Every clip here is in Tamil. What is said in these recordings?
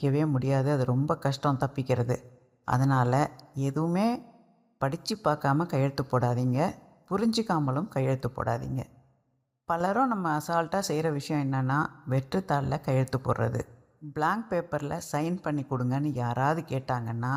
தப்பிக்கவே முடியாது அது ரொம்ப கஷ்டம் தப்பிக்கிறது அதனால் எதுவுமே படித்து பார்க்காம கையெழுத்து போடாதீங்க புரிஞ்சிக்காமலும் கையெழுத்து போடாதீங்க பலரும் நம்ம அசால்ட்டாக செய்கிற விஷயம் என்னென்னா வெற்றுத்தாளில் கையெழுத்து போடுறது blank பேப்பரில் சைன் பண்ணி கொடுங்கன்னு யாராவது கேட்டாங்கன்னா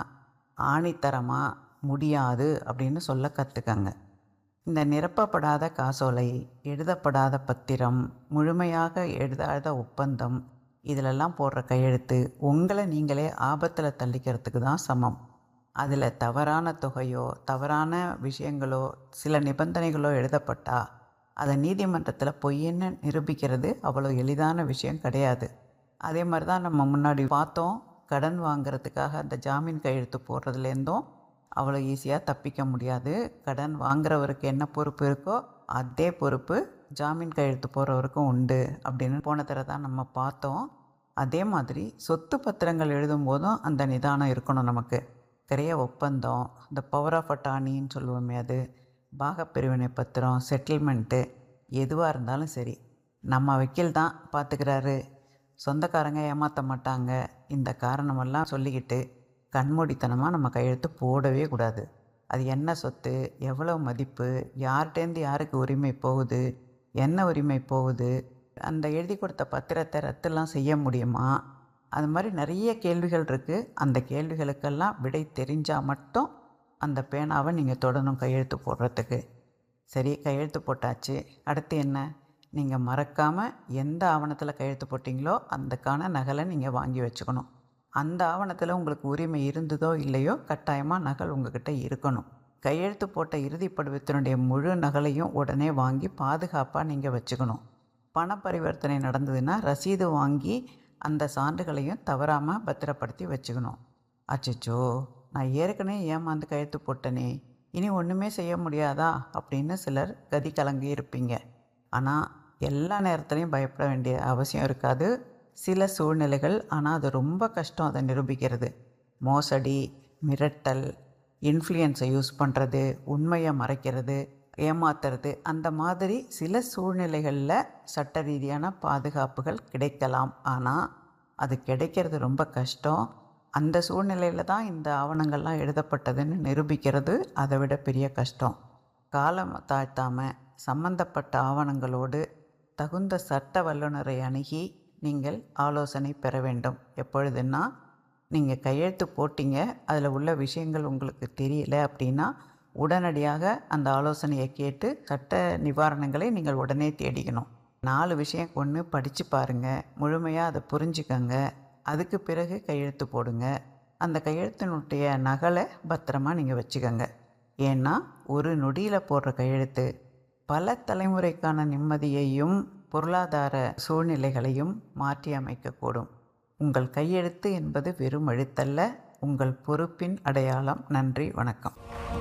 ஆணித்தரமாக முடியாது அப்படின்னு சொல்ல கற்றுக்கங்க இந்த நிரப்பப்படாத காசோலை எழுதப்படாத பத்திரம் முழுமையாக எழுதாத ஒப்பந்தம் இதிலெல்லாம் போடுற கையெழுத்து உங்களை நீங்களே ஆபத்தில் தள்ளிக்கிறதுக்கு தான் சமம் அதில் தவறான தொகையோ தவறான விஷயங்களோ சில நிபந்தனைகளோ எழுதப்பட்டா அதை நீதிமன்றத்தில் பொய்ன்னு நிரூபிக்கிறது அவ்வளோ எளிதான விஷயம் கிடையாது அதே மாதிரி தான் நம்ம முன்னாடி பார்த்தோம் கடன் வாங்குறதுக்காக அந்த ஜாமீன் கையெழுத்து போடுறதுலேருந்தும் அவ்வளோ ஈஸியாக தப்பிக்க முடியாது கடன் வாங்குறவருக்கு என்ன பொறுப்பு இருக்கோ அதே பொறுப்பு ஜாமீன் கையெழுத்து போடுறவருக்கும் உண்டு அப்படின்னு போன தடவை தான் நம்ம பார்த்தோம் அதே மாதிரி சொத்து பத்திரங்கள் எழுதும் போதும் அந்த நிதானம் இருக்கணும் நமக்கு கிரைய ஒப்பந்தம் இந்த பவர் ஆஃப் அட்டானின்னு சொல்லுவோமே அது பாகப்பிரிவினை பத்திரம் செட்டில்மெண்ட்டு எதுவாக இருந்தாலும் சரி நம்ம வக்கீல் தான் பார்த்துக்கிறாரு சொந்தக்காரங்க ஏமாற்ற மாட்டாங்க இந்த காரணமெல்லாம் சொல்லிக்கிட்டு கண்மூடித்தனமாக நம்ம கையெழுத்து போடவே கூடாது அது என்ன சொத்து எவ்வளோ மதிப்பு யார்கிட்டேருந்து யாருக்கு உரிமை போகுது என்ன உரிமை போகுது அந்த எழுதி கொடுத்த பத்திரத்தை ரத்துலாம் செய்ய முடியுமா அது மாதிரி நிறைய கேள்விகள் இருக்குது அந்த கேள்விகளுக்கெல்லாம் விடை தெரிஞ்சால் மட்டும் அந்த பேனாவை நீங்கள் தொடணும் கையெழுத்து போடுறதுக்கு சரி கையெழுத்து போட்டாச்சு அடுத்து என்ன நீங்கள் மறக்காமல் எந்த ஆவணத்தில் கையெழுத்து போட்டிங்களோ அதுக்கான நகலை நீங்கள் வாங்கி வச்சுக்கணும் அந்த ஆவணத்தில் உங்களுக்கு உரிமை இருந்ததோ இல்லையோ கட்டாயமாக நகல் உங்ககிட்ட இருக்கணும் கையெழுத்து போட்ட இறுதி படிவத்தினுடைய முழு நகலையும் உடனே வாங்கி பாதுகாப்பாக நீங்கள் வச்சுக்கணும் பண பரிவர்த்தனை நடந்ததுன்னா ரசீது வாங்கி அந்த சான்றுகளையும் தவறாமல் பத்திரப்படுத்தி வச்சுக்கணும் அச்சச்சோ நான் ஏற்கனவே ஏமாந்து கையெழுத்து போட்டனே இனி ஒன்றுமே செய்ய முடியாதா அப்படின்னு சிலர் கதி கலங்கி இருப்பீங்க ஆனால் எல்லா நேரத்துலையும் பயப்பட வேண்டிய அவசியம் இருக்காது சில சூழ்நிலைகள் ஆனால் அது ரொம்ப கஷ்டம் அதை நிரூபிக்கிறது மோசடி மிரட்டல் இன்ஃப்ளூயன்ஸை யூஸ் பண்ணுறது உண்மையை மறைக்கிறது ஏமாத்துறது அந்த மாதிரி சில சூழ்நிலைகளில் சட்ட ரீதியான பாதுகாப்புகள் கிடைக்கலாம் ஆனால் அது கிடைக்கிறது ரொம்ப கஷ்டம் அந்த சூழ்நிலையில் தான் இந்த ஆவணங்கள்லாம் எழுதப்பட்டதுன்னு நிரூபிக்கிறது அதை விட பெரிய கஷ்டம் காலம் தாழ்த்தாமல் சம்பந்தப்பட்ட ஆவணங்களோடு தகுந்த சட்ட வல்லுநரை அணுகி நீங்கள் ஆலோசனை பெற வேண்டும் எப்பொழுதுன்னா நீங்கள் கையெழுத்து போட்டீங்க அதில் உள்ள விஷயங்கள் உங்களுக்கு தெரியல அப்படின்னா உடனடியாக அந்த ஆலோசனையை கேட்டு சட்ட நிவாரணங்களை நீங்கள் உடனே தேடிக்கணும் நாலு விஷயம் ஒன்று படித்து பாருங்கள் முழுமையாக அதை புரிஞ்சுக்கங்க அதுக்கு பிறகு கையெழுத்து போடுங்க அந்த கையெழுத்தினுடைய நகலை பத்திரமா நீங்கள் வச்சுக்கோங்க ஏன்னா ஒரு நொடியில் போடுற கையெழுத்து பல தலைமுறைக்கான நிம்மதியையும் பொருளாதார சூழ்நிலைகளையும் மாற்றி அமைக்கக்கூடும் உங்கள் கையெழுத்து என்பது வெறும் எழுத்தல்ல உங்கள் பொறுப்பின் அடையாளம் நன்றி வணக்கம்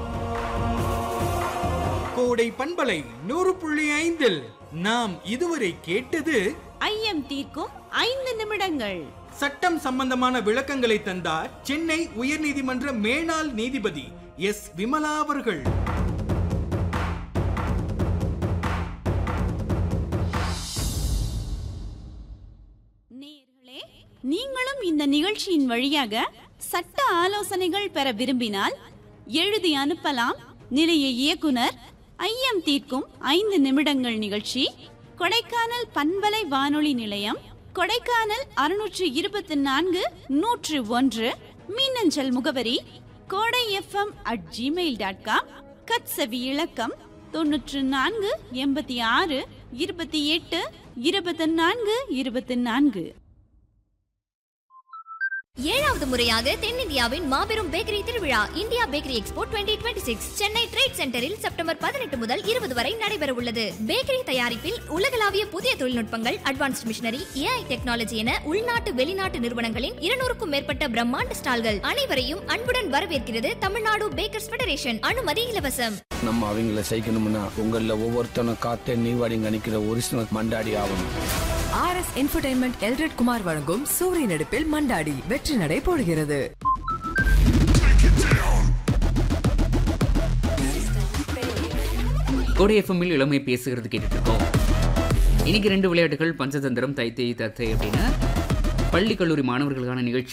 கோடை பண்பலை நூறு புள்ளி ஐந்தில் நாம் இதுவரை கேட்டது ஐயம் தீர்க்கும் ஐந்து நிமிடங்கள் சட்டம் சம்பந்தமான விளக்கங்களை தந்தார் சென்னை உயர்நீதிமன்ற மேனாள் நீதிபதி எஸ் விமலா அவர்கள் நேயர்களே நீங்களும் இந்த நிகழ்ச்சியின் வழியாக சட்ட ஆலோசனைகள் பெற விரும்பினால் எழுதி அனுப்பலாம் நிலைய இயக்குனர் ஐயம் தீர்க்கும் ஐந்து நிமிடங்கள் நிகழ்ச்சி கொடைக்கானல் பண்பலை வானொலி நிலையம் கொடைக்கானல் அறுநூற்று இருபத்தி நான்கு நூற்று ஒன்று மின்னஞ்சல் முகவரி Kodai F M at Gmail dot com கட்சவி இலக்கம் தொன்னூற்று நான்கு எண்பத்தி ஆறு இருபத்தி எட்டு இருபத்தி நான்கு இருபத்தி நான்கு ஏழாவது முறையாக தென்னிந்தியாவின் மாபெரும் பேக்கரி திருவிழா India bakery expo 2026 Chennai trade சென்டரில் செப்டம்பர் பதினெட்டு முதல் இருபது வரை நடைபெற உள்ளது பேக்கரி தயாரிப்பில் உலகளாவிய புதிய தொழில்நுட்பங்கள் அட்வான்ஸ்ட் மிஷினரி ஏஐ டெக்னாலஜி என உள்நாட்டு வெளிநாட்டு நிறுவனங்களின் இருநூறுக்கும் மேற்பட்ட பிரம்மாண்ட ஸ்டால்கள் அனைவரையும் அன்புடன் வரவேற்கிறது தமிழ்நாடு பேக்கர்ஸ் ஃபெடரேஷன் அனுமதி இலவசம் நம்ம அவங்கள செய்யணும்னா உங்களில் ஒவ்வொருத்தனும் காத்தே நீவாடிங்க நினைக்கிற ஒரிஜினல் மண்டாடி ஆகணும் R S entertainment Elred Kumar வழங்கும் சூரிய நடிப்பில் மண்டாடி வெற்றி நடை போடுகிறது கோடை எஃப்எம்மில் இளமை பேசுகிறது கேட்டுட்டு இருக்கோம் இன்னைக்கு ரெண்டு விளையாட்டுகள் பஞ்சதந்திரம் தைத்தை தத்தை அப்படின்னு பள்ளி கல்லூரி மாணவர்களுக்கான நிகழ்ச்சி